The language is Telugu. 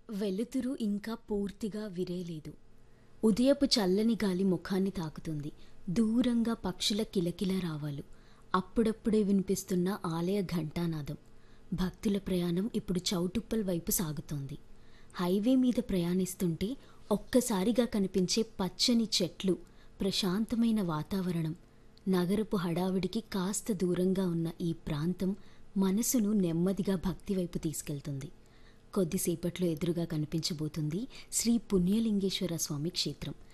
వెలుతురు ఇంకా పూర్తిగా విరేలేదు ఉదయపు చల్లని గాలి ముఖాన్ని తాకుతుంది దూరంగా పక్షుల కిలకిల రావాలు అప్పుడప్పుడే వినిపిస్తున్న ఆలయ ఘంటానాదం భక్తుల ప్రయాణం ఇప్పుడు చౌటుప్పల్ వైపు సాగుతోంది హైవే మీద ప్రయాణిస్తుంటే ఒక్కసారిగా కనిపించే పచ్చని చెట్లు ప్రశాంతమైన వాతావరణం నగరపు హడావిడికి కాస్త దూరంగా ఉన్న ఈ ప్రాంతం మనసును నెమ్మదిగా భక్తి వైపు తీసుకెళ్తుంది కొద్దిసేపట్లో ఎదురుగా కనిపించబోతుంది శ్రీ పుణ్యలింగేశ్వర స్వామి క్షేత్రం